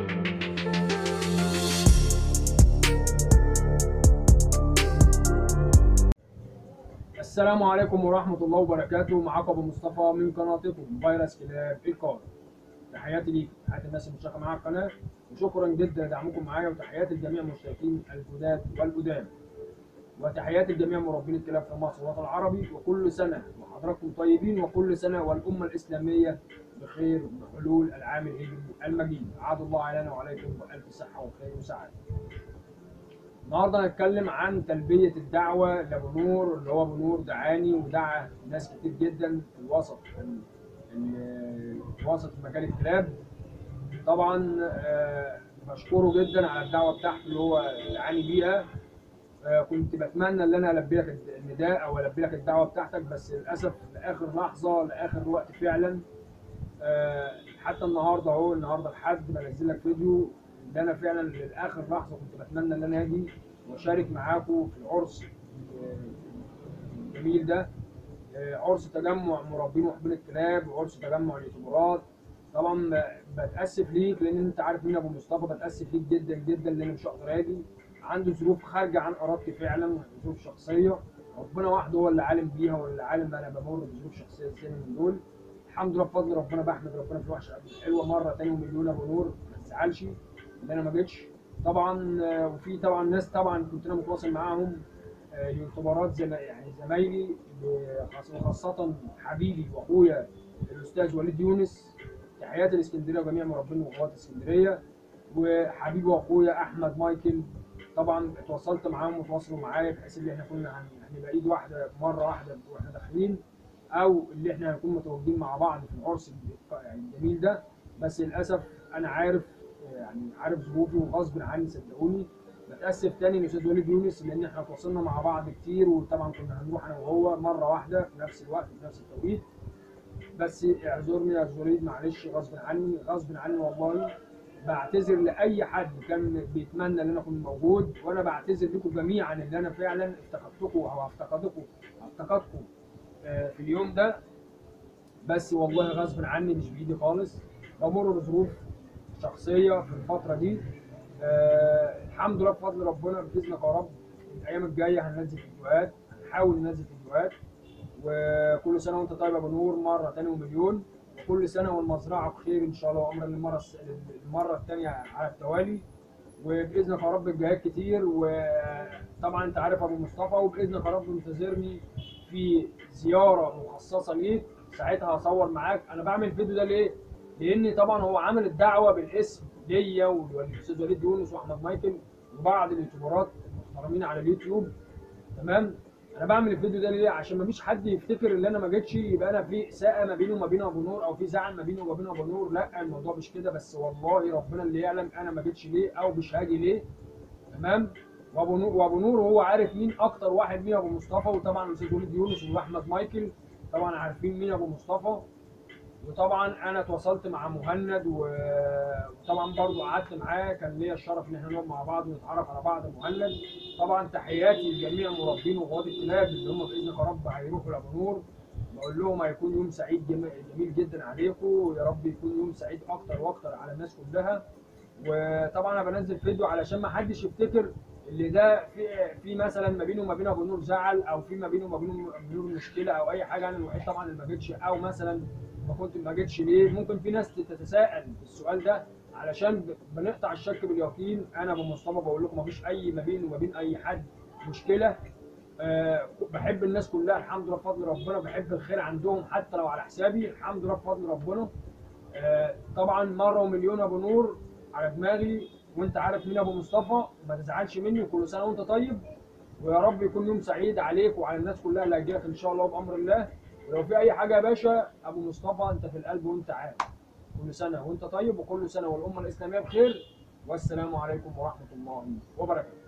السلام عليكم ورحمة الله وبركاته معاكم أبو مصطفى من قناتكم فيروس كلاب القار تحياتي ليكم تحياتي الناس المشتركة معايا على القناة وشكرا جدا لدعمكم معايا وتحياتي لجميع المشتركين الجداد والقدام وتحياتي لجميع مربين الكلاب في مصر والوطن العربي وكل سنة وحضراتكم طيبين وكل سنة والأمة الإسلامية بخير بحلول العام الهجري المجيد عاد الله علينا وعليكم بألف صحة وخير وسعادة النهارده هنتكلم عن تلبيه الدعوه لابو نور اللي هو ابو نور دعاني ودعا ناس كتير جدا في الوسط ال- ال- الوسط في مجال الكلاب طبعا آه، بشكره جدا على الدعوه بتاعته اللي هو دعاني بيها آه، كنت بتمنى ان انا البي لك النداء او البي لك الدعوه بتاعتك بس للاسف لاخر لحظه لاخر وقت فعلا آه، حتى النهارده اهو النهارده لحد بنزل لك فيديو ان انا فعلا للاخر لحظه كنت بتمنى ان انا اجي واشارك معاكم في العرس آه، الجميل ده آه، عرس تجمع مربين ومحبين الكلاب وعرس تجمع اليوتيوبرات طبعا ب- بتاسف ليك لان انت عارف مين ابو مصطفى بتاسف ليك جدا جدا لان مش هقدر اجي عنده ظروف خارجه عن ارادتي فعلا ظروف شخصيه ربنا وحده هو اللي عالم بيها واللي عالم انا بمر بظروف شخصيه ازاي من دول الحمد لله بفضل ربنا بحمد ربنا في الوحشه قبل الحلوه مره تاني ومليون ابو نور ما تزعلش ان انا ما جيتش طبعا آه، وفي طبعا ناس طبعا كنت انا متواصل معاهم آه، يوتيوبرات زي يعني زمايلي وخاص- وخاصه حبيبي واخويا الاستاذ وليد يونس تحياتي لاسكندريه وجميع مربين واخوات اسكندريه وحبيبي واخويا احمد مايكل طبعا اتواصلت معاهم وتواصلوا معايا بحيث ان احنا كنا هن- هنبقى ايد واحده مره واحده واحنا داخلين او اللي احنا هنكون متواجدين مع بعض في العرس الج- يعني الجميل ده بس للاسف انا عارف يعني عارف ظروفي وغصب عني صدقوني بتاسف تاني لاستاذ وليد يونس لان احنا تواصلنا مع بعض كتير وطبعا كنا هنروح انا وهو مره واحده في نفس الوقت في نفس التوقيت بس اعذرني يا أستاذ وليد معلش غصب عني غصب عني والله بعتذر لاي حد كان بيتمنى ان انا اكون موجود وانا بعتذر لكم جميعا ان انا فعلا افتقدتكم او افتقدتكم افتقدتكم آه، في اليوم ده بس والله غصب عني مش بايدي خالص بمر بظروف شخصيه في الفتره دي آه الحمد لله بفضل ربنا باذنك يا رب الايام الجايه هننزل فيديوهات هنحاول ننزل فيديوهات وكل سنه وانت طيب يا ابو نور مره تاني ومليون وكل سنه والمزرعه بخير ان شاء الله وامرا للمره الس- المره الثانيه على التوالي وباذنك يا رب الجهاد كتير وطبعا انت عارف ابو مصطفى وباذنك يا رب انتظرني في زياره مخصصه ليك ساعتها هصور معاك انا بعمل الفيديو ده ليه؟ لان طبعا هو عامل الدعوه بالاسم ليا والاستاذ وليد يونس واحمد مايكل وبعض اليوتيوبرات المحترمين على اليوتيوب تمام انا بعمل الفيديو ده ليه عشان ما فيش حد يفتكر ان انا ما جيتش يبقى انا في اساءه ما بيني وما بين ابو نور او في زعل ما بيني وما بين ابو نور لا الموضوع مش كده بس والله ربنا اللي يعلم انا ما جيتش ليه او مش هاجي ليه تمام وابو نور وابو نور هو عارف مين اكتر واحد مين ابو مصطفى وطبعا الاستاذ وليد يونس واحمد مايكل طبعا عارفين مين ابو مصطفى وطبعا انا تواصلت مع مهند و- وطبعا برضو قعدت معاه كان ليا الشرف ان احنا نقعد مع بعض ونتعرف على بعض مهند طبعا تحياتي لجميع مربين وقواد الكلاب اللي هم باذنك يا رب هيروحوا لابو نور بقول لهم هيكون يوم سعيد جم- جميل جدا عليكم ويا رب يكون يوم سعيد اكتر واكتر على الناس كلها وطبعا انا بنزل فيديو علشان ما حدش يفتكر اللي ده في في مثلا ما بينه وما بين ابو نور زعل او في ما بينه وما بين ابو نور مشكله او اي حاجه انا الوحيد طبعا اللي ما جيتش او مثلا ما كنت ما جيتش ليه ممكن في ناس تتساءل في السؤال ده علشان ب- بنقطع الشك باليقين انا ابو مصطفى بقول لكم ما فيش اي ما بيني وما بين اي حد مشكله أه بحب الناس كلها الحمد لله بفضل ربنا بحب الخير عندهم حتى لو على حسابي الحمد لله بفضل ربنا أه طبعا مره ومليون ابو نور على دماغي وانت عارف مين ابو مصطفى ما تزعلش مني وكل سنه وانت طيب ويا رب يكون يوم سعيد عليك وعلى الناس كلها اللي هتجيلك ان شاء الله بامر الله ولو في اي حاجه يا باشا ابو مصطفى انت في القلب وانت عارف كل سنه وانت طيب وكل سنه والامه الاسلاميه بخير والسلام عليكم ورحمه الله وبركاته